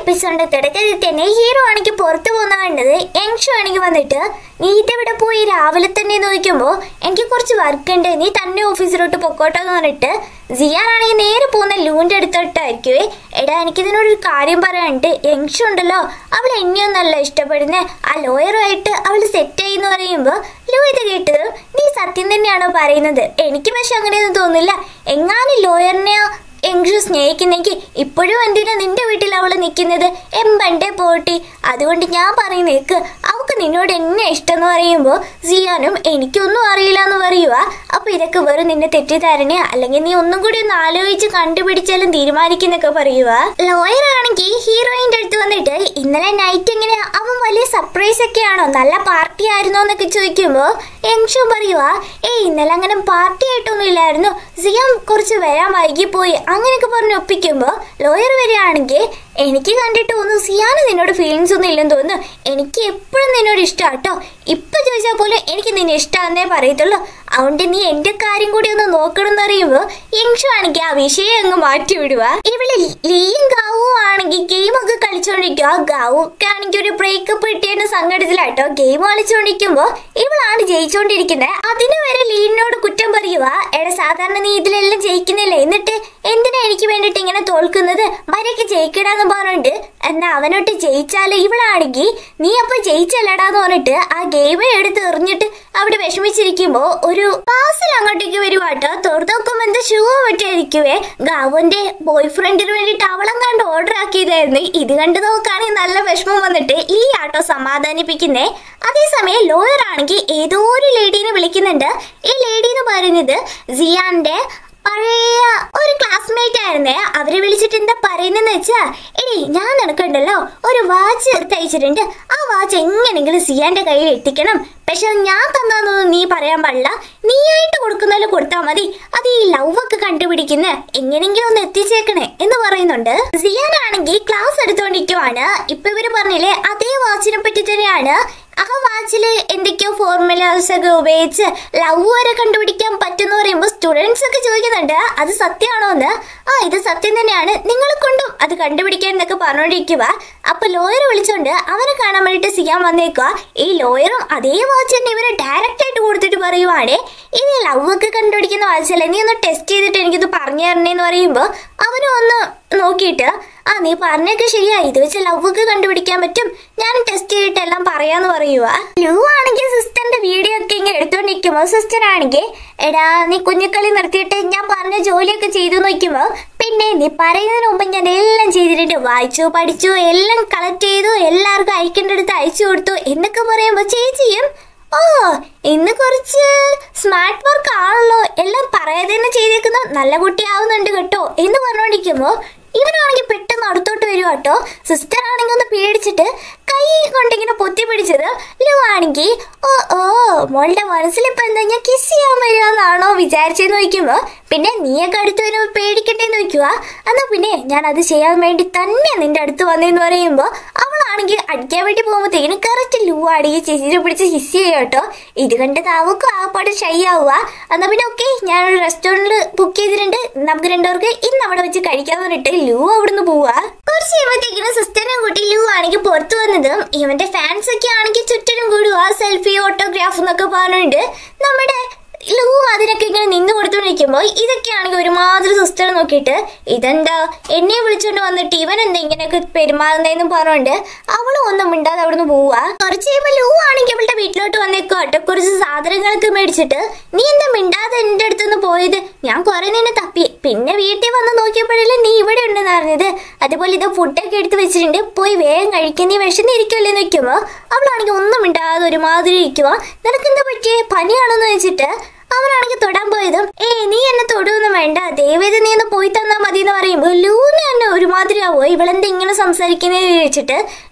എപ്പിസോഡിന്റെ തുടക്കത്തിൽ തന്നെ ഹീറോ ആണെങ്കിൽ പുറത്തു പോകുന്ന കണ്ടത് യങ്ഷു ആണെങ്കിൽ വന്നിട്ട് നീ ഇതെവിടെ പോയി രാവിലെ തന്നെ നോക്കുമ്പോൾ എനിക്ക് കുറച്ച് വർക്ക് ഉണ്ട് നീ തന്നെ ഓഫീസിലോട്ട് പൊക്കോട്ടോ എന്ന് പറഞ്ഞിട്ട് ജിയാൻ ആണെങ്കിൽ നേരെ പോകുന്ന ലൂവിന്റെ അടുത്തോട്ടായിരിക്കുവേ എടാ എനിക്കിതിനോടൊരു കാര്യം പറയാനുണ്ട് യങ്ഷു ഉണ്ടല്ലോ അവൾ എന്നെയൊന്നല്ല ഇഷ്ടപ്പെടുന്നത് ആ ലോയറുമായിട്ട് അവൾ സെറ്റ് ആയി എന്ന് പറയുമ്പോൾ ലൂ ഇത് കേട്ടത് നീ സത്യം തന്നെയാണോ പറയുന്നത് എനിക്ക് പക്ഷെ അങ്ങനെയൊന്നും തോന്നില്ല എങ്ങാനും ലോയറിനെയോ എങ്കിലും സ്നേഹിക്കുന്നെങ്കിൽ ഇപ്പോഴും എന്തിനാ നിന്റെ വീട്ടിൽ അവള് നിൽക്കുന്നത് എമ്പണ്ടേ പോട്ടി അതുകൊണ്ട് ഞാൻ പറയുന്നേക്ക് അവൾക്ക് നിന്നോട് എന്നെ ഇഷ്ടം എന്ന് പറയുമ്പോൾ സിയാനും എനിക്കൊന്നും അറിയില്ല എന്ന് പറയുക അപ്പൊ ഇതൊക്കെ വെറും നിന്റെ തെറ്റിദ്ധാരണയാ അല്ലെങ്കിൽ നീ ഒന്നും കൂടി ഒന്ന് ആലോചിച്ച് കണ്ടുപിടിച്ചാലും തീരുമാനിക്കുന്നൊക്കെ പറയുക ലോയർ ആണെങ്കിൽ ഹീറോയിന്റെ അടുത്ത് വന്നിട്ട് ഇന്നലെ നൈറ്റ് എങ്ങനെ അവൻ വലിയ സർപ്രൈസ് ഒക്കെ ആണോ നല്ല പാർട്ടി ആയിരുന്നോ എന്നൊക്കെ ചോദിക്കുമ്പോൾ യങ്ഷു പറയുക ഏയ് ഇന്നലെ അങ്ങനെ പാർട്ടി ആയിട്ടൊന്നും ഇല്ലായിരുന്നു സിയാം കുറച്ച് വരാൻ വൈകിപ്പോയി അങ്ങനെയൊക്കെ പറഞ്ഞ് ഒപ്പിക്കുമ്പോൾ ലോയർ വരികയാണെങ്കിൽ എനിക്ക് കണ്ടിട്ട് ഒന്നും സിയാന് നിന്നോട് ഫീലിങ്സ് ഒന്നും ഇല്ലെന്ന് തോന്നുന്നു എനിക്ക് എപ്പോഴും നിന്നോട് ഇഷ്ടാട്ടോ ഇപ്പൊ ചോദിച്ചാൽ പോലും എനിക്ക് നിന്നെ ഇഷ്ടമാണെന്നേ പറയത്തുള്ളൂ അതുകൊണ്ട് നീ എന്റെ കാര്യം കൂടി ഒന്ന് നോക്കണം എന്ന് അറിയുമ്പോൾ യങ്ഷു ആണെങ്കിൽ ആ വിഷയം അങ്ങ് മാറ്റി വിടുക ഇവിടെ ലീയും ഗാവും ആണെങ്കിൽ ഗെയിം ഒക്കെ കളിച്ചോണ്ടിരിക്കുക ഗാവു ഒക്കെ ആണെങ്കിൽ ഒരു ബ്രേക്കപ്പ് കിട്ടിയതിന്റെ സങ്കടത്തിലാട്ടോ ഗെയിം കളിച്ചോണ്ടിരിക്കുമ്പോ ഇവളാണ് ജയിച്ചോണ്ടിരിക്കുന്നത് അതിന് വരെ ലീനിനോട് കുറ്റം പറയുക എടാ സാധാരണ നീ ഇതിലെല്ലാം ജയിക്കുന്നില്ലേ എന്നിട്ട് എന്തിനാ എനിക്ക് വേണ്ടിട്ട് ഇങ്ങനെ തോൽക്കുന്നത് മര്യാദക്ക് ജയിക്കടാന്ന് പറഞ്ഞിട്ട് എന്നാ അവനോട്ട് ജയിച്ചാല് ഇവളാണെങ്കിൽ നീ അപ്പൊ ജയിച്ചല്ലടാന്ന് പറഞ്ഞിട്ട് ആ ഗെയിം എടുത്ത് എറിഞ്ഞിട്ട് അവിടെ വിഷമിച്ചിരിക്കുമ്പോ ഒരു പാസിൽ അങ്ങോട്ടേക്ക് വരുവാട്ടോ തുറന്നു നോക്കുമ്പോ എന്താ ഷൂ പറ്റിയായിരിക്കുവേ ഗാവുന്റെ ബോയ് ഫ്രണ്ടിന് വേണ്ടിട്ട് അവളം കണ്ട് ഓർഡർ ആക്കിയതായിരുന്നു ഇത് കണ്ട് നോക്കുകയാണെങ്കിൽ നല്ല വിഷമം വന്നിട്ട് ഈ ആട്ടോ സമാധാനിപ്പിക്കുന്നേ അതേസമയം ലോയർ ആണെങ്കിൽ ഏതോ ഒരു ലേഡീനെ വിളിക്കുന്നുണ്ട് ഈ ലേഡി എന്ന് പറയുന്നത് സിയാന്റെ പഴയ ഒരു ക്ലാസ്മേറ്റ് ആയിരുന്നേ അവരെ വിളിച്ചിട്ട് എന്താ പറയുന്നെന്ന് വെച്ചാ എടി ഞാൻ നിനക്കുണ്ടല്ലോ ഒരു വാച്ച് തയ്ച്ചിട്ടുണ്ട് ആ വാച്ച് എങ്ങനെങ്കിലും സിയാന്റെ കയ്യിൽ എത്തിക്കണം പക്ഷെ അത് ഞാൻ തന്നതൊന്നും നീ പറയാൻ പാടില്ല നീയായിട്ട് കൊടുക്കുന്നതിൽ കൊടുത്താൽ മതി അത് ഈ ലവ് ഒക്കെ കണ്ടുപിടിക്കുന്ന എങ്ങനെങ്കിലും ഒന്ന് എത്തിച്ചേക്കണേ എന്ന് പറയുന്നുണ്ട് സിയാൻ ആണെങ്കിൽ ക്ലാസ് എടുത്തോണ്ടിരിക്കുവാണ് ഇപ്പൊ ഇവര് പറഞ്ഞില്ലേ അതേ വാച്ചിനെ പറ്റി തന്നെയാണ് ആ വാച്ചിൽ എന്തൊക്കെയോ ഫോർമുലാസ് ഒക്കെ ഉപയോഗിച്ച് ലവ് വരെ കണ്ടുപിടിക്കാൻ പറ്റുമെന്ന് പറയുമ്പോൾ സ്റ്റുഡൻസ് ഒക്കെ ചോദിക്കുന്നുണ്ട് അത് സത്യമാണോ എന്ന് ആ ഇത് സത്യം തന്നെയാണ് നിങ്ങളെ കൊണ്ടും അത് കണ്ടുപിടിക്കാൻ എന്നൊക്കെ പറഞ്ഞോണ്ടിരിക്കുക അപ്പൊ ലോയർ വിളിച്ചോണ്ട് അവനെ കാണാൻ വേണ്ടിട്ട് സിയാൻ വന്നേക്കുക ഈ ലോയറും അതേ വാച്ച് തന്നെ ഇവരെ ഡയറക്റ്റ് ആയിട്ട് കൊടുത്തിട്ട് പറയുവാണേ ഇത് ലവ് ഒക്കെ കണ്ടുപിടിക്കുന്ന വാച്ചല്ലേ നീ ഒന്ന് ടെസ്റ്റ് ചെയ്തിട്ട് എനിക്കിത് പറഞ്ഞു തരണേന്ന് പറയുമ്പോൾ അവനും ഒന്ന് നോക്കിയിട്ട് ആ നീ പറഞ്ഞൊക്കെ ശരിയാ ഇത് വെച്ച് ലവ് ഒക്കെ കണ്ടുപിടിക്കാൻ പറ്റും ഞാൻ ടെസ്റ്റ് ചെയ്തിട്ട് എല്ലാം പറയാന്ന് പറയുക ലൂ ആണെങ്കിൽ സിസ്റ്ററിന്റെ വീഡിയോ ഒക്കെ ഇങ്ങനെ എടുത്തോണ്ടിരിക്കുമ്പോ സിസ്റ്റർ ആണെങ്കിൽ എടാ നീ കുഞ്ഞിക്കളി നിർത്തിയിട്ട് ഞാൻ പറഞ്ഞ ജോലിയൊക്കെ ചെയ്തു നോക്കുമ്പോ പിന്നെ നീ പറയുന്നതിന് മുമ്പ് ഞാൻ എല്ലാം ചെയ്തിട്ടുണ്ട് വായിച്ചു പഠിച്ചു എല്ലാം കളക്ട് ചെയ്തു എല്ലാവർക്കും അയക്കേണ്ടടുത്ത് അയച്ചു കൊടുത്തു എന്നൊക്കെ പറയുമ്പോ ചേച്ചിയും ഓ ഇന്ന് കുറച്ച് സ്മാർട്ട് വർക്ക് ആണല്ലോ എല്ലാം പറയാതെ തന്നെ ചെയ്തേക്കുന്ന നല്ല കുട്ടിയാവുന്നുണ്ട് കേട്ടോ എന്ന് പറഞ്ഞോണ്ടിരിക്കുമ്പോ ഇവനാണെങ്കിൽ പെട്ടെന്ന് അടുത്തോട്ട് വരും കേട്ടോ സിസ്റ്റർ ആണെങ്കിൽ ഒന്ന് പേടിച്ചിട്ട് കൈ കൊണ്ടിങ്ങനെ പൊത്തി പിടിച്ചത് ലു ആണെങ്കിൽ ഓ ഓ മോളുടെ മനസ്സിലിപ്പോ എന്താ ഞാൻ കിസ് ചെയ്യാൻ വരുവാന്നാണോ വിചാരിച്ചെന്ന് നോക്കുമ്പോ പിന്നെ നീയൊക്കെ അടുത്ത് വരുമ്പോ പേടിക്കണ്ടേന്ന് നോക്കുക എന്നാ പിന്നെ ഞാൻ അത് ചെയ്യാൻ വേണ്ടി തന്നെ നിന്റെ അടുത്ത് വന്നേന്ന് പറയുമ്പോ അവളാണെങ്കിൽ അടിക്കാൻ വേണ്ടി പോകുമ്പോഴത്തേക്കിനും കറക്റ്റ് ലൂ ആടി ചേച്ചിനെ പിടിച്ച് കിസ് ചെയ്യുക കേട്ടോ ഇത് കണ്ട് താവക്കും ആപ്പാട് ഷൈ ആവുക എന്നാ പിന്നെ ഓക്കെ ഞാനൊരു റെസ്റ്റോറൻറ്റിൽ ബുക്ക് ചെയ്തിട്ടുണ്ട് നമുക്ക് രണ്ടുപേർക്ക് ഇന്ന് അവിടെ വെച്ച് കഴിക്കാൻ പറഞ്ഞിട്ട് ലൂ അവിടുന്ന് പോവാ കുറച്ച് കഴിയുമ്പോഴത്തേക്കിനും സിസ്റ്ററിനെ കൂട്ടി ലൂ ആണെങ്കിൽ പുറത്തു വന്നതും ഇവന്റെ ഫാൻസ് ഒക്കെ ആണെങ്കിൽ ചുറ്റിനും കൂടുക സെൽഫി ഓട്ടോഗ്രാഫ് എന്നൊക്കെ പറഞ്ഞുകൊണ്ട് നമ്മുടെ ലൂ അതിനൊക്കെ ഇങ്ങനെ നിന്ന് കൊടുത്തോണ്ടിരിക്കുമ്പോൾ ഇതൊക്കെയാണെങ്കിൽ ഒരുമാതിരി സിസ്റ്റർ നോക്കിയിട്ട് ഇതെന്താ എന്നെ വിളിച്ചോണ്ട് വന്നിട്ട് ഇവൻ എന്താ ഇങ്ങനെയൊക്കെ പെരുമാറുന്നതെന്ന് പറഞ്ഞുകൊണ്ട് അവളും ഒന്നും മിണ്ടാതെ അവിടുന്ന് പോവുക കുറച്ച് കഴിയുമ്പോൾ ലൂ ആണെങ്കിൽ അവളുടെ വീട്ടിലോട്ട് വന്നേക്കോ കേട്ടോ കുറച്ച് സാധനങ്ങളൊക്കെ മേടിച്ചിട്ട് നീ എന്താ മിണ്ടാതെ എൻ്റെ അടുത്തുനിന്ന് പോയത് ഞാൻ കുറെ നിന്നെ തപ്പി പിന്നെ വീട്ടിൽ വന്ന് നോക്കിയപ്പോഴല്ലേ നീ ഇവിടെ ഉണ്ടെന്ന് അറിഞ്ഞത് അതുപോലെ ഇത് ഫുഡൊക്കെ എടുത്ത് വെച്ചിട്ടുണ്ട് പോയി വേഗം കഴിക്കാൻ നീ വിശന്നിരിക്കുമല്ലേ നോക്കുമ്പോൾ അവളാണെങ്കിൽ ഒന്നും മിണ്ടാതെ ഒരുമാതിരി ഇരിക്കുക നിനക്ക് എന്താ പറ്റിയേ പനിയാണെന്ന് വെച്ചിട്ട് അവനാണെങ്കിൽ തൊടാൻ പോയതും ഏ നീ എന്നെ തൊടുവൊന്നും വേണ്ട ദയവേത് നീ ഒന്ന് പോയി തന്നാ മതി എന്ന് പറയുമ്പോൾ ലൂന്ന് തന്നെ ഒരുമാതിരി ആവോ ഇവളെന്താ ഇങ്ങനെ സംസാരിക്കുന്നതെന്ന് ചോദിച്ചിട്ട്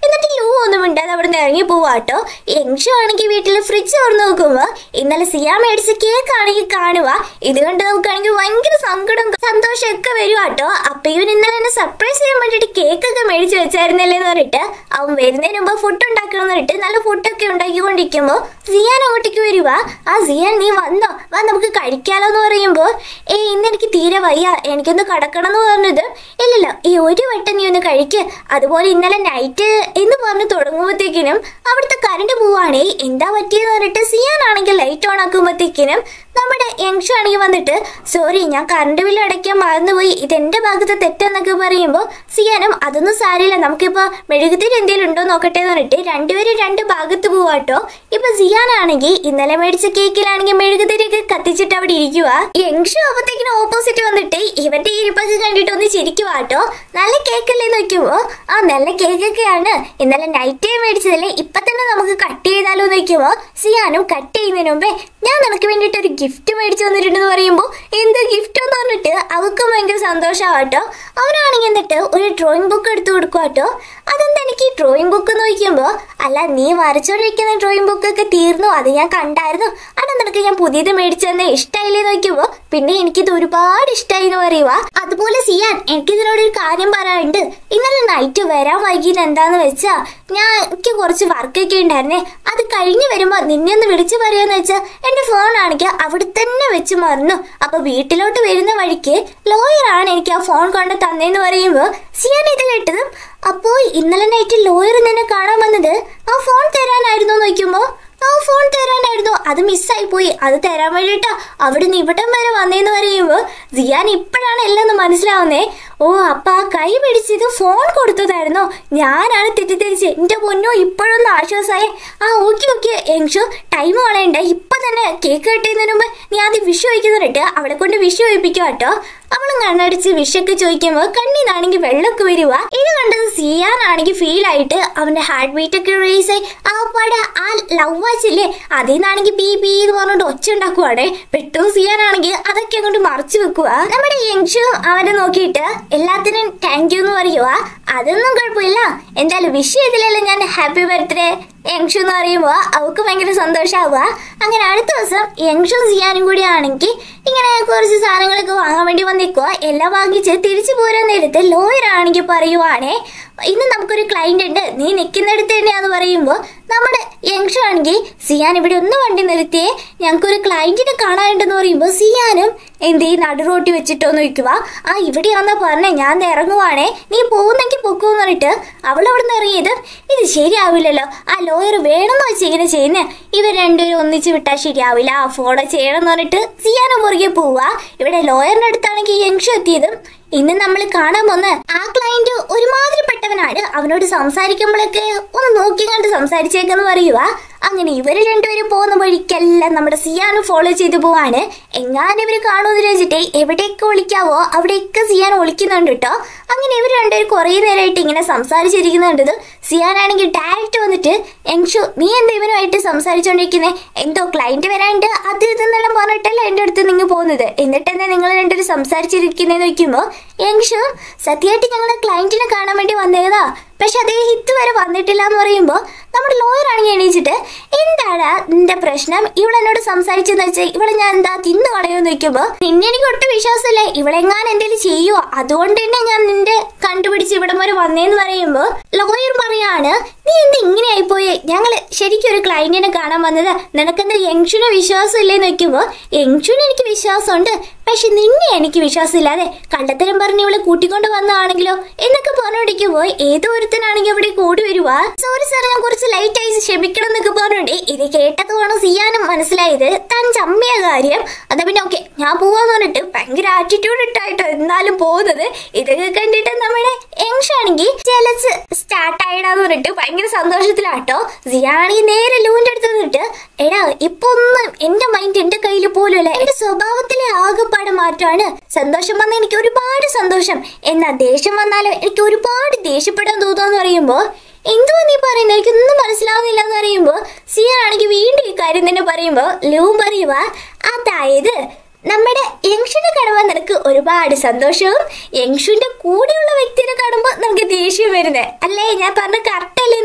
എന്നിട്ട് ലൂ ഒന്നും മിണ്ടാതെ അവിടെ നിന്ന് ഇറങ്ങി പോവാട്ടോ യങ്ഷു ആണെങ്കിൽ വീട്ടിൽ ഫ്രിഡ്ജ് തുറന്നു നോക്കുമ്പോ ഇന്നലെ സിയാ മേടിച്ച കേക്ക് ആണെങ്കിൽ കാണുക ഇത് കണ്ട് നമുക്കാണെങ്കിൽ ഭയങ്കര സങ്കടം സന്തോഷം ഒക്കെ വരുവാട്ടോ അപ്പൊ ഇവൻ ഇന്നലെ എന്നെ സർപ്രൈസ് ചെയ്യാൻ വേണ്ടിട്ട് കേക്ക് ഒക്കെ മേടിച്ച് വെച്ചായിരുന്നല്ലേ എന്ന് പറഞ്ഞിട്ട് അവൻ വരുന്നതിന് മുമ്പ് ഫുഡ് ഉണ്ടാക്കണം എന്ന് പറഞ്ഞിട്ട് നല്ല ഫുഡൊക്കെ ഉണ്ടാക്കിക്കൊണ്ടിരിക്കുമ്പോ സിയാൻ അങ്ങോട്ടേക്ക് വരുക ആ സിയാൻ നീ വന്നോ വാ നമുക്ക് കഴിക്കാലോ എന്ന് പറയുമ്പോ ഏ ഇന്ന് എനിക്ക് തീരെ വയ്യ എനിക്കൊന്ന് കടക്കണം എന്ന് പറഞ്ഞത് ഇല്ലല്ല ഈ ഒരു വട്ടം നീ ഒന്ന് കഴിക്ക് അതുപോലെ ഇന്നലെ നൈറ്റ് എന്ന് പറഞ്ഞ് തുടങ്ങുമ്പോഴത്തേക്കിനും അവിടുത്തെ കറണ്ട് പോവാണേ എന്താ പറ്റിയെന്ന് പറഞ്ഞിട്ട് സിയാൻ ആണെങ്കിൽ ലൈറ്റ് ഓൺ ആക്കുമ്പോഴത്തേക്കിനും നമ്മുടെ യങ്ഷു ആണെങ്കിൽ വന്നിട്ട് സോറി ഞാൻ കറണ്ട് ബില്ല് അടയ്ക്കാൻ മറന്നുപോയി ഇത് എന്റെ ഭാഗത്ത് തെറ്റെന്നൊക്കെ പറയുമ്പോൾ സിയാനും അതൊന്നും സാരില്ല നമുക്കിപ്പോ മെഴുകുതിരി എന്തെങ്കിലും ഉണ്ടോ നോക്കട്ടെ എന്ന് പറഞ്ഞിട്ട് രണ്ടുപേരും രണ്ട് ഭാഗത്ത് പോവാട്ടോ ഇപ്പൊ സിയാനാണെങ്കിൽ ഇന്നലെ മേടിച്ച കേക്കിലാണെങ്കിൽ മെഴുകുതിരിയൊക്കെ കത്തിച്ചിട്ട് അവിടെ ഇരിക്കുക യങ്ഷു അപ്പത്തേക്കിനും ഓപ്പോസിറ്റ് വന്നിട്ട് ഇവന്റെ ഇരിപ്പൊക്കെ കണ്ടിട്ട് ഒന്ന് ചിരിക്കുവാട്ടോ നല്ല കേക്കല്ലേ നോക്കുമ്പോ ആ നല്ല കേക്കൊക്കെയാണ് ഇന്നലെ നൈറ്റ് ടൈം മേടിച്ചതല്ലേ ഇപ്പൊ തന്നെ നമുക്ക് കട്ട് ചെയ്താലോ നോക്കുമ്പോ സിയാനും കട്ട് ചെയ്യുന്നതിന് മുമ്പേ ഞാൻ നിനക്ക് വേണ്ടിയിട്ട് ഒരു ഗിഫ്റ്റ് മേടിച്ചു വന്നിട്ടുണ്ടെന്ന് പറയുമ്പോൾ എന്ത് ഗിഫ്റ്റ് എന്ന് പറഞ്ഞിട്ട് അവൾക്കും ഭയങ്കര സന്തോഷമാട്ടോ അവനാണെങ്കിൽ എന്നിട്ട് ഒരു ഡ്രോയിങ് ബുക്ക് എടുത്തു കൊടുക്കുവാട്ടോ അതെന്താ എനിക്ക് ഈ ഡ്രോയിങ് ബുക്ക് നോക്കിയുമ്പോൾ അല്ല നീ വരച്ചോണ്ടിരിക്കുന്ന ഡ്രോയിങ് ബുക്കൊക്കെ തീർന്നു അത് ഞാൻ കണ്ടായിരുന്നു അവിടെ നിനക്ക് ഞാൻ പുതിയത് മേടിച്ചു തന്നെ ഇഷ്ടമായില്ലേ നോക്കിയപ്പോ പിന്നെ എനിക്കിത് ഒരുപാട് ഇഷ്ടമായി എന്ന് പറയുക അതുപോലെ സിയാൻ എനിക്കിതിനോട് ഒരു കാര്യം പറയാനുണ്ട് ഇന്നലെ നൈറ്റ് വരാൻ വൈകിയത് എന്താന്ന് വെച്ചാ ഞാൻ എനിക്ക് കുറച്ച് വർക്കൊക്കെ ഉണ്ടായിരുന്നേ അത് കഴിഞ്ഞ് വരുമ്പോ നിന്നെ ഒന്ന് വിളിച്ചു പറയാന്ന് വെച്ചാ എന്റെ ഫോൺ ആണെങ്കിൽ അവിടെ തന്നെ വെച്ച് മറന്നു അപ്പൊ വീട്ടിലോട്ട് വരുന്ന വഴിക്ക് ലോയർ ആണ് എനിക്ക് ആ ഫോൺ കൊണ്ട് തന്നേന്ന് പറയുമ്പോ സിയാൻ ഇത് കേട്ടതും അപ്പോ ഇന്നലെ നൈറ്റ് ലോയർ നിന്നെ കാണാൻ വന്നത് ആ ഫോൺ തരാനായിരുന്നു നോക്കുമ്പോ ആ ഫോൺ തരാനായിരുന്നു അത് മിസ്സായി പോയി അത് തരാൻ വേണ്ടിട്ടാ അവിടുന്ന് ഇവിടം വരെ വന്നേന്ന് പറയുമ്പോ സിയാൻ ഇപ്പോഴാണ് എല്ലാം ഒന്ന് മനസ്സിലാവുന്നേ ഓ അപ്പൊ ആ കൈ പിടിച്ചത് ഫോൺ കൊടുത്തതായിരുന്നോ ഞാനാണ് തെറ്റിദ്ധരിച്ച് എന്റെ പൊന്നോ ഇപ്പോഴൊന്നും ആശ്വാസമായി ആ ഓക്കെ ഓക്കെ എങ്ഷു ടൈം കളയണ്ട ഇപ്പൊ തന്നെ കേക്ക് കട്ടുന്നതിന് മുമ്പ് നീ ആദ്യം വിഷു വയ്ക്കുന്നിട്ട് അവളെ കൊണ്ട് വിഷു വയ്പ്പിക്കും കേട്ടോ അവളും കണ്ണടിച്ച് വിഷൊക്കെ ചോദിക്കുമ്പോ കണ്ണിന്നാണെങ്കിൽ വെള്ളമൊക്കെ വരുക ഇത് കണ്ടത് സിയാനാണെങ്കിൽ ഫീൽ ആയിട്ട് അവന്റെ ഹാർട്ട് ബീറ്റ് ഒക്കെ റേസ് ആയി ആ പാടെ ആ ലവ് വാച്ച് ഇല്ലേ അതിൽ നിന്നാണെങ്കിൽ ബി ബി എന്ന് പറഞ്ഞുകൊണ്ട് ഒച്ച ഉണ്ടാക്കുവാണേ പെട്ടെന്ന് സിയാനാണെങ്കിൽ അതൊക്കെ അങ്ങോട്ട് മറച്ചു വെക്കുക നമ്മുടെ യങ്ഷു അവനെ നോക്കിയിട്ട് എല്ലാത്തിനും താങ്ക് യു എന്ന് പറയുക അതൊന്നും കുഴപ്പമില്ല എന്തായാലും വിഷ് ചെയ്തില്ലല്ലോ ഞാൻ ഹാപ്പി ബർത്ത്ഡേ യങ്ഷു എന്ന് പറയുമ്പോൾ അവൾക്ക് ഭയങ്കര സന്തോഷമാവുക അങ്ങനെ അടുത്ത ദിവസം യങ്ഷും സിയാനും കൂടി ആണെങ്കിൽ ഇങ്ങനെ കുറച്ച് സാധനങ്ങളൊക്കെ വാങ്ങാൻ വേണ്ടി വന്നിക്കുക എല്ലാം വാങ്ങിച്ച് തിരിച്ചു പോരാൻ നേരത്ത് ലോയർ ആണെങ്കിൽ പറയുവാണേ ഇന്ന് നമുക്കൊരു ക്ലയന്റ് ഉണ്ട് നീ നിൽക്കുന്നിടത്ത് തന്നെയാന്ന് പറയുമ്പോൾ നമ്മുടെ യങ്ഷു ആണെങ്കിൽ സിയാൻ ഇവിടെ ഒന്ന് വണ്ടി നിർത്തിയേ ഞങ്ങൾക്കൊരു ക്ലയന്റിനെ കാണാനുണ്ടെന്ന് പറയുമ്പോൾ സിയാനും എന്ത് ഈ നടുറോട്ടി വെച്ചിട്ടോന്ന് വയ്ക്കുക ആ ഇവിടെയാന്നാ പറഞ്ഞേ ഞാൻ ദേ ഇറങ്ങുവാണേ നീ പോകുന്നെങ്കിൽ പൊക്കോന്ന് പറഞ്ഞിട്ട് അവൾ അവിടെ നിന്ന് ഇറങ്ങിയത് ഇത് ശരിയാവില്ലല്ലോ ആ ലോയർ വേണമെന്ന് വെച്ച് ഇങ്ങനെ ചെയ്യുന്നേ ഇവർ രണ്ടുപേരും ഒന്നിച്ച് വിട്ടാൽ ശരിയാവില്ല ആ ഫോളോ ചെയ്യണം എന്ന് പറഞ്ഞിട്ട് സിയാനും പുറകെ പോവുക ഇവിടെ ലോയറിന്റെ അടുത്താണെങ്കിൽ യങ്ഷു എത്തിയതും ഇന്ന് നമ്മൾ കാണാൻ പോന്ന ആ ക്ലയന്റ് ഒരുമാതിരിപ്പെട്ടവനാണ് അവനോട് സംസാരിക്കുമ്പോഴൊക്കെ ഒന്ന് നോക്കി കണ്ട് സംസാരിച്ചേക്കെന്ന് പറയുക അങ്ങനെ ഇവര് രണ്ടുപേരും പോകുന്ന വഴിക്കെല്ലാം നമ്മുടെ സിയാനും ഫോളോ ചെയ്തു പോവാണ് എങ്ങാനും ഇവര് കാണുമെന്ന് വെച്ചിട്ട് എവിടെയൊക്കെ ഒളിക്കാവോ അവിടെയൊക്കെ സിയാൻ ഒളിക്കുന്നുണ്ട് കേട്ടോ അങ്ങനെ ഇവർ രണ്ടുപേരും കുറേ നേരമായിട്ട് ഇങ്ങനെ സംസാരിച്ചിരിക്കുന്നുണ്ടത് സിയാനാണെങ്കിൽ ഡയറക്റ്റ് വന്നിട്ട് യങ്ഷു നീ എന്താ ഇവനുമായിട്ട് സംസാരിച്ചോണ്ടിരിക്കുന്നേ എന്തോ ക്ലയന്റ് വരാണ്ട് അത് ഇതെന്നെല്ലാം പറഞ്ഞിട്ടല്ലേ എൻ്റെ അടുത്ത് നിങ്ങൾ പോകുന്നത് എന്നിട്ട് എന്താ നിങ്ങൾ രണ്ടുപേരും സംസാരിച്ചിരിക്കുന്നതെന്ന് വെക്കുമ്പോൾ യങ്ഷു സത്യമായിട്ട് ഞങ്ങൾ ക്ലയന്റിനെ കാണാൻ വേണ്ടി വന്നേതാ പക്ഷെ അദ്ദേഹം ഇതുവരെ വന്നിട്ടില്ല എന്ന് പറയുമ്പോൾ നമ്മുടെ ലോയർ ആണെങ്കിൽ എണീച്ചിട്ട് എന്താണ് നിന്റെ പ്രശ്നം ഇവളെന്നോട് സംസാരിച്ചെന്ന് വെച്ചാൽ ഇവളെ ഞാൻ എന്താ തിന്നു കളയുമെന്ന് വെക്കുമ്പോൾ നിന്നെ എനിക്ക് ഒട്ടും വിശ്വാസമില്ല ഇവളെങ്ങാൻ എന്തെങ്കിലും ചെയ്യുവോ അതുകൊണ്ട് തന്നെ ഞാൻ നിന്റെ കണ്ടുപിടിച്ച് ഇവിടം വരെ വന്നേന്ന് പറയുമ്പോൾ ലോയർ പറയാണ് നീ എന്ത് ഇങ്ങനെ ആയിപ്പോയി ഞങ്ങള് ശരിക്കും ഒരു ക്ലയന്റിനെ കാണാൻ വന്നത് നിനക്കെന്താ യങ്ഷുനെ വിശ്വാസം ഇല്ലേന്ന് വെക്കുമ്പോൾ യങ്ഷുന് എനിക്ക് വിശ്വാസമുണ്ട് പക്ഷെ നിന്നെ എനിക്ക് വിശ്വാസമില്ലാതെ കള്ളത്തരം പറഞ്ഞ് ഇവളെ കൂട്ടിക്കൊണ്ട് വന്നതാണെങ്കിലോ എന്നൊക്കെ പറഞ്ഞോണ്ടിരിക്കുമ്പോൾ ഏതോ ഒരുത്തനാണെങ്കിൽ അവിടെ കൂടി വരുവാ സോറി സാർ ഞാൻ കുറച്ച് ലൈറ്റ് ആയി ക്ഷമിക്കണം എന്നൊക്കെ പറഞ്ഞോണ്ട് ഇത് കേട്ടതുമാണ് സിയാനും മനസ്സിലായത് താൻ ചമ്മിയ കാര്യം അതാ പിന്നെ ഓക്കെ ഞാൻ പോവാന്ന് പറഞ്ഞിട്ട് ഭയങ്കര ആറ്റിറ്റ്യൂഡ് ഇട്ടായിട്ടോ എന്നാലും പോകുന്നത് ഇതൊക്കെ കണ്ടിട്ട് നമ്മുടെ യങ്ഷാണെങ്കിൽ ചെലച്ച് സ്റ്റാർട്ട് ആയിടാന്ന് പറഞ്ഞിട്ട് ഭയങ്കര സന്തോഷത്തിലാട്ടോ സിയാണെങ്കിൽ നേരെ ലൂവിന്റെ അടുത്ത് നിന്നിട്ട് എടാ ഇപ്പൊ ഒന്നും എന്റെ മൈൻഡ് എന്റെ കയ്യിൽ പോലുമല്ല എന്റെ സ്വഭാവത്തിലെ ആകെപ്പാട് മാറ്റമാണ് സന്തോഷം വന്നാൽ എനിക്ക് ഒരുപാട് സന്തോഷം എന്നാ ദേഷ്യം വന്നാലും എനിക്ക് ഒരുപാട് ദേഷ്യപ്പെടാൻ തോന്നുന്നു പറയുമ്പോ എന്തുവാ നീ പറയുന്നത് എനിക്കൊന്നും മനസ്സിലാവുന്നില്ല എന്ന് പറയുമ്പോ സിയാണെങ്കിൽ വീണ്ടും ഈ കാര്യം തന്നെ പറയുമ്പോ ലൂ പറയുക അതായത് നമ്മുടെ യങ്ഷുനെ കാണുമ്പോൾ നിനക്ക് ഒരുപാട് സന്തോഷവും യങ്ഷുവിന്റെ കൂടെയുള്ള വ്യക്തിനെ കാണുമ്പോൾ നമുക്ക് ദേഷ്യം വരുന്നത് അല്ലേ ഞാൻ പറഞ്ഞ കറക്റ്റ് അല്ലേ എന്ന്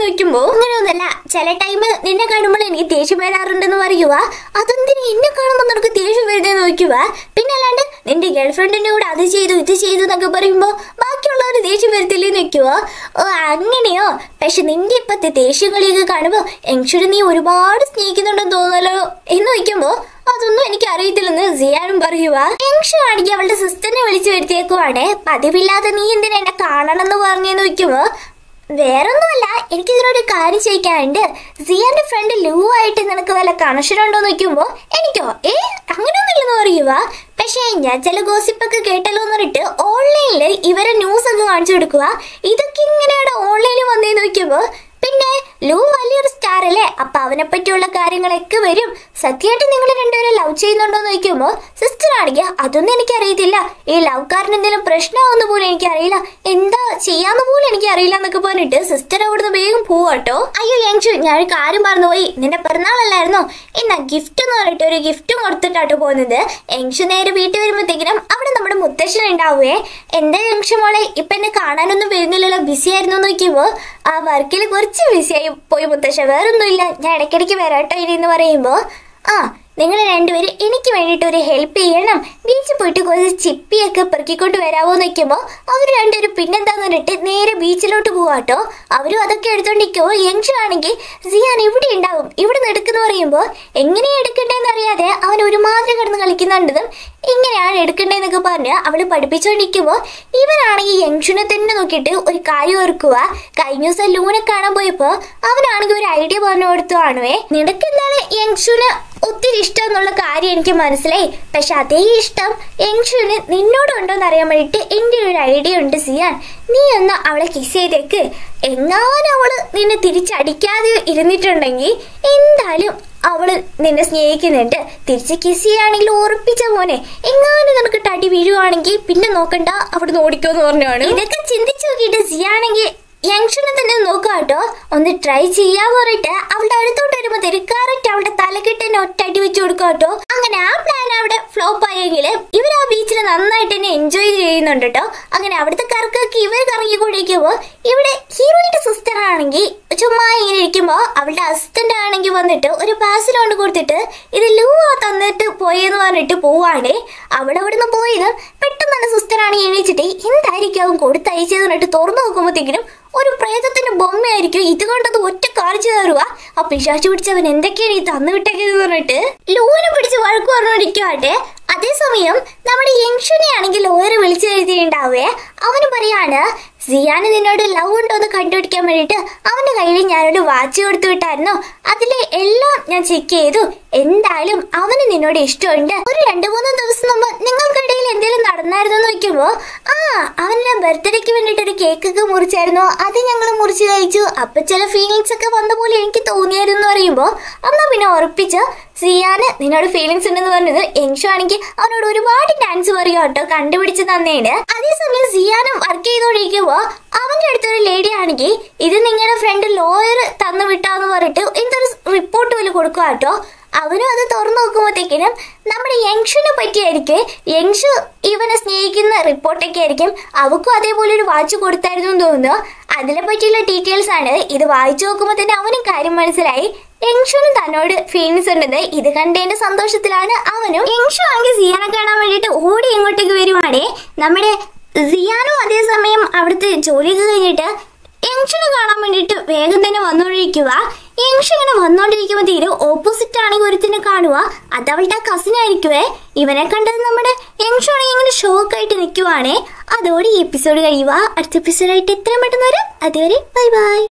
നോക്കുമ്പോ അങ്ങനെയൊന്നല്ല ചില ടൈം നിന്നെ കാണുമ്പോൾ എനിക്ക് ദേഷ്യം വരാറുണ്ടെന്ന് പറയുക അതെന്തിനു എന്നെ കാണുമ്പോൾ നിനക്ക് ദേഷ്യം വരുന്നത് നോക്കുക പിന്നെ അല്ലാണ്ട് നിന്റെ ഗേൾഫ്രണ്ടിന്റെ കൂടെ അത് ചെയ്തു ഇത് ചെയ്തു എന്നൊക്കെ പറയുമ്പോ ബാക്കിയുള്ളവർ ദേഷ്യം വരത്തില്ലേ നോക്കുക ഓ അങ്ങനെയോ പക്ഷെ നിന്റെ ഇപ്പത്തെ ദേഷ്യങ്ങളിയൊക്കെ കാണുമ്പോ എങ്ഷുര് നീ ഒരുപാട് സ്നേഹിക്കുന്നുണ്ടെന്ന് തോന്നുന്നല്ലോ എന്ന് നോക്കുമ്പോ അതൊന്നും എനിക്ക് അറിയത്തില്ലെന്ന് സിയാനും പറയുക എങ്ഷു ആണെങ്കിൽ അവളുടെ സിസ്റ്ററിനെ വിളിച്ചു വരുത്തിയേക്കുവാണ് പതിവില്ലാതെ നീ എന്തിനാ എന്നെ കാണണമെന്ന് പറഞ്ഞെന്ന് നോക്കുമ്പോ വേറൊന്നുമല്ല എനിക്ക് ഇതിനൊരു കാര്യം ചോദിക്കാനുണ്ട് സിയാന്റെ ഫ്രണ്ട് ലൂ ആയിട്ട് നിനക്ക് വല്ല കണക്ഷൻ ഉണ്ടോ നോക്കുമ്പോ എനിക്കോ ഏ അങ്ങനെയൊന്നുമില്ലെന്ന് പറയുക പക്ഷേ ഞാൻ ചില ഗോസിപ്പൊക്കെ കേട്ടല്ലോ എന്ന് പറഞ്ഞിട്ട് ഓൺലൈനിൽ ഇവരെ ന്യൂസ് ഒക്കെ കാണിച്ചു കൊടുക്കുക ഇതൊക്കെ ഇങ്ങനെയാണ് ഓൺലൈനിൽ വന്നേന്ന് നോക്കുമ്പോ പിന്നെ ലൂ വലിയൊരു സ്റ്റാർ അല്ലേ അപ്പൊ അവനെ പറ്റിയുള്ള കാര്യങ്ങളൊക്കെ വരും സത്യമായിട്ട് നിങ്ങൾ രണ്ടുപേരും ലവ് ചെയ്യുന്നുണ്ടോ എന്ന് ചോദിക്കുമ്പോ സിസ്റ്റർ ആണെങ്കിൽ അതൊന്നും എനിക്കറിയത്തില്ല ഈ ലവ് കാരന് എന്തെങ്കിലും പ്രശ്നമാവുന്ന പോലും എനിക്കറിയില്ല എന്താ ചെയ്യാന്ന് പോലും എനിക്കറിയില്ല എന്നൊക്കെ പറഞ്ഞിട്ട് സിസ്റ്റർ അവിടുന്ന് വേഗം പോവാട്ടോ അയ്യോ യങ്ഷു ഞാൻ ഒരു കാര്യം മറന്നുപോയി നിന്റെ പിറന്നാളല്ലായിരുന്നോ എന്നാ ഗിഫ്റ്റ് എന്ന് പറഞ്ഞിട്ട് ഒരു ഗിഫ്റ്റും കൊടുത്തിട്ടാട്ടോ പോകുന്നത് യങ്ഷു നേരെ വീട്ടിൽ വരുമ്പോഴത്തേക്കിനും അവിടെ നമ്മുടെ മുത്തശ്ശൻ ഉണ്ടാവുകയെ എന്താ യങ്ഷു മോളെ ഇപ്പൊ എന്നെ കാണാനൊന്നും വരുന്നില്ലല്ലോ ബിസി ആയിരുന്നു എന്ന് നോക്കിയപ്പോ ആ വർക്കിൽ കുറച്ച് ബിസിയായി പോയി മുത്തശ്ശ വേറൊന്നുമില്ല ഞാൻ ഇടയ്ക്കിടയ്ക്ക് വരാട്ടോ ഇനി എന്ന് പറയുമ്പോ ആ നിങ്ങൾ രണ്ടുപേരും എനിക്ക് വേണ്ടിയിട്ട് ഒരു ഹെൽപ്പ് ചെയ്യണം ബീച്ചിൽ പോയിട്ട് കുറച്ച് ചിപ്പിയൊക്കെ പെറുക്കിക്കൊണ്ട് വരാമോ എന്ന് വെക്കുമ്പോൾ അവർ രണ്ടുപേരും പിന്നെന്താന്ന് പറഞ്ഞിട്ട് നേരെ ബീച്ചിലോട്ട് പോവാട്ടോ അവരും അതൊക്കെ എടുത്തോണ്ടിരിക്കുമോ യങ്ഷു ആണെങ്കിൽ സിയാൻ ഇവിടെ ഉണ്ടാവും ഇവിടെ നിന്ന് എടുക്കുന്ന പറയുമ്പോൾ എങ്ങനെയാ എടുക്കണ്ടേന്ന് അറിയാതെ അവൻ ഒരുമാതിരി കിടന്ന് കളിക്കുന്നുണ്ടതും ഇങ്ങനെയാണ് എടുക്കണ്ടേന്നൊക്കെ പറഞ്ഞ് അവള് പഠിപ്പിച്ചുകൊണ്ടിരിക്കുമ്പോൾ ഇവനാണെങ്കിൽ യങ്ഷുനെ തന്നെ നോക്കിയിട്ട് ഒരു കാര്യം ഓർക്കുക കഴിഞ്ഞ ദിവസം ലൂനെ കാണാൻ പോയപ്പോ അവനാണെങ്കിൽ ഒരു ഐഡിയ പറഞ്ഞു കൊടുത്തു ആണുവേ നിനക്ക് എന്താണ് യങ്ഷുന് ഒത്തിരി ഇഷ്ടം എന്നുള്ള കാര്യം എനിക്ക് മനസ്സിലായി പക്ഷെ അതേ ഇഷ്ടം യങ്ഷുവിന് നിന്നോടുണ്ടോന്ന് അറിയാൻ വേണ്ടിയിട്ട് എൻ്റെ ഒരു ഐഡിയ ഉണ്ട് സിയാൻ നീ ഒന്ന് അവളെ കിസ് ചെയ്തേക്ക് എങ്ങാനും അവള് നിന്നെ തിരിച്ചടിക്കാതെ ഇരുന്നിട്ടുണ്ടെങ്കിൽ എന്തായാലും അവള് നിന്നെ സ്നേഹിക്കുന്നുണ്ട് തിരിച്ച് കിസ് ചെയ്യുകയാണെങ്കിൽ ഉറപ്പിച്ച മോനെ എങ്ങാനും നിനക്ക് തടി വീഴുവാണെങ്കിൽ പിന്നെ നോക്കണ്ട അവിടെ ഓടിക്കോന്ന് പറഞ്ഞാണ് ഇതൊക്കെ ചിന്തിച്ചു നോക്കിയിട്ട് സിയാണെങ്കിൽ യങ്ഷനെ തന്നെ നോക്കുക കേട്ടോ ഒന്ന് ട്രൈ ചെയ്യാൻ പറഞ്ഞിട്ട് അവളുടെ അടുത്തോട്ട് വരുമ്പോ കറക്റ്റ് അവളുടെ തലക്കെട്ടിന് ഒറ്റടി വെച്ച് കൊടുക്കുക കേട്ടോ അങ്ങനെ ആ പ്ലാൻ അവിടെ ഫ്ലോപ്പ് ആയെങ്കിൽ ഇവർ ആ ബീച്ചിൽ നന്നായിട്ട് തന്നെ എൻജോയ് ചെയ്യുന്നുണ്ട് കേട്ടോ അങ്ങനെ അവിടുത്തെ കറക്കൊക്കെ ഇവർ കറങ്ങിക്കൊണ്ടിരിക്കുമ്പോൾ ഇവിടെ ഹീറോയിന്റെ സിസ്റ്റർ ആണെങ്കിൽ ചുമ്മാ ഇങ്ങനെ ഇരിക്കുമ്പോൾ അവളുടെ അസിസ്റ്റന്റ് ആണെങ്കിൽ വന്നിട്ട് ഒരു പാഴ്സൽ കൊണ്ട് കൊടുത്തിട്ട് ഇത് ലൂ തന്നിട്ട് പോയെന്ന് പറഞ്ഞിട്ട് പോവാണേ അവൾ അവിടെ നിന്ന് പോയത് പെട്ടെന്ന് തന്നെ സിസ്റ്റർ ആണെങ്കിൽ എണീച്ചിട്ട് എന്തായിരിക്കും അവൻ കൊടുത്തയച്ചത് പറഞ്ഞിട്ട് തുറന്നു നോക്കുമ്പോഴത്തേക്കിനും ഒരു പ്രേതത്തിന്റെ ബൊമ്മയായിരിക്കും ഇത് കൊണ്ടത് ഒറ്റ കാണിച്ചു തരുക ആ പിശാച്ചു പിടിച്ചവൻ എന്തൊക്കെയാണ് ഈ തന്നു വിട്ടേക്കെന്ന് പറഞ്ഞിട്ട് ലൂനെ പിടിച്ച് വഴക്ക് പറഞ്ഞോണ്ടിരിക്കുവാട്ടെ അതേസമയം നമ്മുടെ യങ്ഷുനെ ആണെങ്കിൽ ലോയർ വിളിച്ചു എഴുതിയിട്ടുണ്ടാവേ അവന് പറയാണ് സിയാന് നിന്നോട് ലവ് ഉണ്ടോ എന്ന് കണ്ടുപിടിക്കാൻ വേണ്ടിയിട്ട് അവന്റെ കയ്യിൽ ഞാനൊരു വാച്ച് കൊടുത്തു വിട്ടായിരുന്നു അതിലെ എല്ലാം ഞാൻ ചെക്ക് ചെയ്തു എന്തായാലും അവന് നിന്നോട് ഇഷ്ടമുണ്ട് ഒരു രണ്ടു മൂന്ന് ദിവസം മുമ്പ് നിങ്ങൾക്കിടയിൽ എന്തെങ്കിലും നടന്നായിരുന്നു എന്ന് നോക്കുമ്പോ ആ അവന്റെ ബർത്ത്ഡേക്ക് വേണ്ടിയിട്ട് ഒരു കേക്ക് ഒക്കെ മുറിച്ചായിരുന്നു അത് ഞങ്ങൾ മുറിച്ച് കഴിച്ചു അപ്പൊ ചില ഫീലിങ്സ് ഒക്കെ വന്ന പോലെ എനിക്ക് തോന്നിയായിരുന്നു എന്ന് പറയുമ്പോ എന്നാ പിന്നെ ഉറപ്പിച്ച് സിയാന് നിന്നോട് ഫീലിങ്സ് ഉണ്ടെന്ന് പറഞ്ഞത് യങ്ഷു ആണെങ്കിൽ അവനോട് ഒരുപാട് ഡാൻസ് പറയുക കേട്ടോ കണ്ടുപിടിച്ച് തന്നേന് അതേസമയം സിയാനും വർക്ക് ചെയ്തോണ്ടിരിക്കുമ്പോ അവന്റെ അടുത്തൊരു ലേഡി ആണെങ്കിൽ ഇത് നിങ്ങളുടെ ഫ്രണ്ട് ലോയർ തന്നു വിട്ടാന്ന് പറഞ്ഞിട്ട് എന്തൊരു റിപ്പോർട്ട് പോലെ കൊടുക്കുക കേട്ടോ അവനും അത് തുറന്നു നോക്കുമ്പോഴത്തേക്കിനും നമ്മുടെ യങ്ഷുനെ പറ്റിയായിരിക്കും യങ്ഷു ഇവനെ സ്നേഹിക്കുന്ന റിപ്പോർട്ടൊക്കെ ആയിരിക്കും അവക്കും അതേപോലെ ഒരു വാച്ച് കൊടുത്തായിരുന്നു എന്ന് തോന്നുന്നു അതിനെ പറ്റിയുള്ള ഡീറ്റെയിൽസ് ആണ് ഇത് വായിച്ചു നോക്കുമ്പോൾ തന്നെ അവനും കാര്യം മനസ്സിലായി യങ്ഷുനും തന്നോട് ഫീലിങ്സ് ഉണ്ടെന്ന് ഇത് കണ്ടതിന്റെ സന്തോഷത്തിലാണ് അവനും യങ്ഷു ആണെങ്കിൽ സിയാനെ കാണാൻ വേണ്ടിയിട്ട് ഓടി ഇങ്ങോട്ടേക്ക് വരുവാണേ നമ്മുടെ സിയാനും അതേസമയം അവിടുത്തെ ജോലിയൊക്കെ കഴിഞ്ഞിട്ട് യങ്ഷനെ കാണാൻ വേണ്ടിയിട്ട് വേഗം തന്നെ വന്നോണ്ടിരിക്കുക യങ്ഷ ഇങ്ങനെ വന്നോണ്ടിരിക്കുമ്പോൾ തീരെ ഓപ്പോസിറ്റ് ആണെങ്കിൽ ഒരുത്തിനെ കാണുക അത് അവളുടെ കസിൻ ആയിരിക്കുവേ ഇവനെ കണ്ടത് നമ്മുടെ യങ്ഷു ആണെങ്കിൽ ഇങ്ങനെ ഷോക്ക് ആയിട്ട് നിൽക്കുവാണേ അതോടെ ഈ എപ്പിസോഡ് കഴിയുക അടുത്ത എപ്പിസോഡായിട്ട് എത്രയും പെട്ടെന്ന് വരും അതുവരെ ബൈ ബൈ